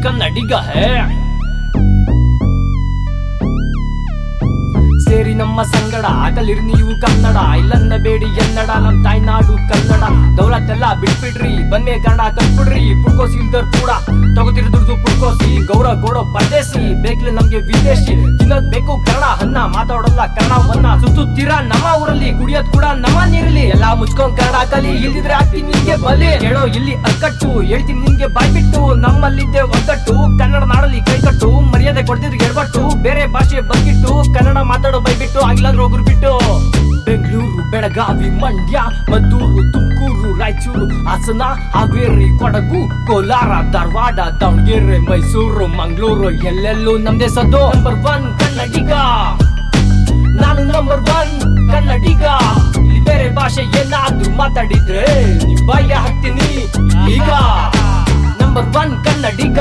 ಕನ್ನಡಿಗ ಹೇ ಸೇರಿ ನಮ್ಮ ಸಂಗಡ ಆಗಲಿರ್ ನೀವು ಕನ್ನಡ ಇಲ್ಲನ್ನ ಬೇಡಿ ಎನ್ನಡ ನಮ್ ತಾಯ್ನಾಡು ಕನ್ನಡ ದೌಲತ್ತೆಲ್ಲ ಬಿಟ್ಬಿಡ್ರಿ ಬನ್ನಿ ಕನ್ನಡ ಕಲ್ಬಿಡ್ರಿ ಪುಡ್ಕೋಸಿ ಇಲ್ದರ್ ಕೂಡ ತಗೋತಿರ್ ದುಡ್ದು ಪುಡ್ಕೋಸಿ ಗೌರವ ಕೊಡೋ ಪರದೇಸಿ ಬೇಕ್ಲೆ ನಮ್ಗೆ ವಿದೇಶಿ ತಿನ್ನೋದ್ ಬೇಕು ಕನ್ನಡ ಹನ್ನ ಮಾತಾಡೋಲ್ಲ ಕನ್ನಡವನ್ನ ಸುತ್ತುತ್ತೀರಾ ನಮ್ಮ ಊರಲ್ಲಿ ಕುಡಿಯೋದ್ ಕೂಡ ನಮ್ಮ ನೀರಲ್ಲಿ ಎಲ್ಲಾ ಮುಚ್ಕೊಂಡ್ ಕನ್ನಡ ಕಲಿ ಇಲ್ದಿದ್ರೆ ಆಗ್ತೀನಿ ನಿನ್ಗೆ ಬಲಿ ಹೇಳೋ ಇಲ್ಲಿ ಅಕ್ಕಟ್ಟು ಹೇಳ್ತೀನಿ ನಿನ್ಗೆ ಬಾಯ್ಬಿಟ್ಟು ನಮ್ಮಲ್ಲಿದ್ದೆ ಒಗ್ಗಟ್ಟು ಕನ್ನಡ ನಾಡಲ್ಲಿ ಕೈಕಟ್ಟು ಮರ್ಯಾದೆ ಕೊಡ್ತಿದ್ರು ಎಡ್ಬಟ್ಟು ಬೇರೆ ಭಾಷೆ ಬಂದ್ಬಿಟ್ಟು ಕನ್ನಡ ಮಾತಾಡೋ ಬೈಬಿಟ್ಟು ಆಗಿಲ್ಲಾದ್ರೂ ಹೋಗ್ರು ಬಿಟ್ಟು ಬೆಂಗಳೂರು ಬೆಳಗಾವಿ ಮಂಡ್ಯ ಮದ್ದೂರು ತುಮಕೂರು ರಾಯಚೂರು ಹಾಸನ ಹಾವೇರಿ ಕೊಡಗು ಕೋಲಾರ ಧಾರವಾಡ ದಾವಣಗೆರೆ ಮೈಸೂರು ಮಂಗಳೂರು ಎಲ್ಲೆಲ್ಲೂ ನಮ್ದೇ ಸದ್ದು ನಂಬರ್ ಒನ್ ಕನ್ನಡಿಗ ನಾನು ನಂಬರ್ ಒನ್ ಕನ್ನಡಿಗ ಇಲ್ಲಿ ಬೇರೆ ಭಾಷೆ ಏನಾದ್ರೂ ಮಾತಾಡಿದ್ರೆ ನಿಮ್ ಬಾಯ ಹಾಕ್ತೀನಿ ಈಗ ನಂಬರ್ ಒನ್ ಕನ್ನಡಿಗ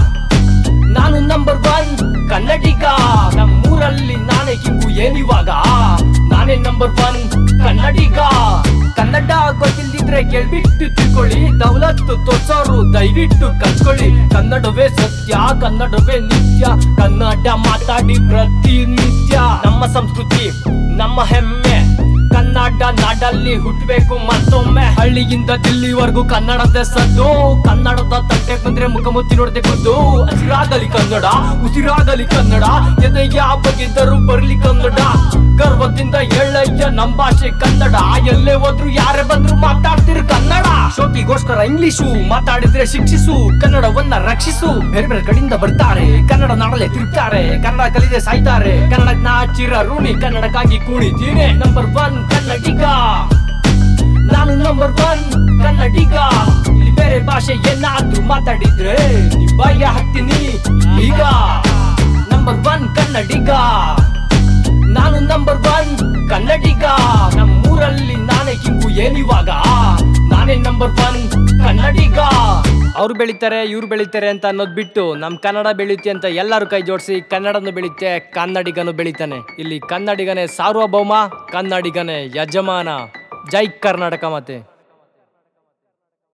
ನಾನು ನಂಬರ್ ಒನ್ ಕನ್ನಡಿಗ ನಮ್ಮೂರಲ್ಲಿ ನಾನೇ ಕಿಂಗು ಏನಿವಾಗ ನಾನೇ ನಂಬರ್ ಒನ್ ಕನ್ನಡಿಗ ಕನ್ನಡ ಗೊತ್ತಿಲ್ದಿದ್ರೆ ಕೇಳ್ಬಿಟ್ಟು ತಿಳ್ಕೊಳ್ಳಿ ದೌಲತ್ತು ತೋರ್ಸೋರು ದಯವಿಟ್ಟು ಕಲ್ಸ್ಕೊಳ್ಳಿ ಕನ್ನಡವೇ ಸತ್ಯ ಕನ್ನಡವೇ ನಿತ್ಯ ಕನ್ನಡ ಮಾತಾಡಿ ಪ್ರತಿನಿತ್ಯ ನಮ್ಮ ಸಂಸ್ಕೃತಿ ನಮ್ಮ ಹೆಮ್ಮೆ ಕನ್ನಡ ನಾಡಲ್ಲಿ ಹುಟ್ಟಬೇಕು ಮತ್ತೊಮ್ಮೆ ಹಳ್ಳಿಯಿಂದ ದಿಲ್ಲಿವರೆಗೂ ಕನ್ನಡದ ಸದ್ದು ಕನ್ನಡದ ತಂಟೆ ಬಂದ್ರೆ ಮುಖಮುತ್ತಿ ನೋಡದೆ ಖುದ್ದು ಹಸಿರಾಗಲಿ ಕನ್ನಡ ಉಸಿರಾಗಲಿ ಕನ್ನಡ ಎದೆಯ ಬಗೆದ್ದರು ಬರ್ಲಿ ಕನ್ನಡ ಗರ್ವದಿಂದ ಎಳ್ಳಯ್ಯ ನಮ್ ಭಾಷೆ ಕನ್ನಡ ಎಲ್ಲೇ ಹೋದ್ರು ಯಾರೇ ಬಂದ್ರು ಮಾತಾಡ್ತಿರು ಕನ್ನಡ ಶೋಕಿಗೋಸ್ಕರ ಇಂಗ್ಲಿಷು ಮಾತಾಡಿದ್ರೆ ಶಿಕ್ಷಿಸು ಕನ್ನಡವನ್ನ ರಕ್ಷಿಸು ಬೇರೆ ಬೇರೆ ಕಡೆಯಿಂದ ಬರ್ತಾರೆ ಕನ್ನಡ ನಾಡಲೆ ತಿರುಗ್ತಾರೆ ಕನ್ನಡ ಕಲಿದೆ ಸಾಯ್ತಾರೆ ಕನ್ನಡ ನಾಚಿರ ಋಣಿ ಕನ್ನಡಕ್ಕಾಗಿ ಕುಣಿತೀನಿ ನಂಬರ್ ಒನ್ ಕನ್ನಡಿಗ ನಾನು ನಂಬರ್ ಒನ್ ಕನ್ನಡಿಗ ಇಲ್ಲಿ ಬೇರೆ ಭಾಷೆ ಏನಾದ್ರೂ ಮಾತಾಡಿದ್ರೆ ನಿಮ್ ಬಾಯ ಹಾಕ್ತೀನಿ ಈಗ ನಂಬರ್ ಒನ್ ಕನ್ನಡಿಗ ನಾನು ನಂಬರ್ ಒನ್ ಕನ್ನಡಿಗ ನಮ್ಮೂರಲ್ಲಿ ನಾನೇ ಕಿಂಗು ಏನಿವಾಗ ನಾನೇ ನಂಬರ್ ಒನ್ ಕನ್ನಡಿಗ ಅವ್ರು ಬೆಳಿತಾರೆ ಇವ್ರು ಬೆಳಿತಾರೆ ಅಂತ ಅನ್ನೋದು ಬಿಟ್ಟು ನಮ್ ಕನ್ನಡ ಬೆಳೆಯುತ್ತೆ ಅಂತ ಎಲ್ಲರೂ ಕೈ ಜೋಡಿಸಿ ಕನ್ನಡನು ಬೆಳೆಯುತ್ತೆ ಕನ್ನಡಿಗನು ಬೆಳಿತಾನೆ ಇಲ್ಲಿ ಕನ್ನಡಿಗನೇ ಸಾರ್ವಭೌಮ ಕನ್ನಡಿಗನೇ ಯಜಮಾನ ಜೈ ಕರ್ನಾಟಕ ಮಾತೆ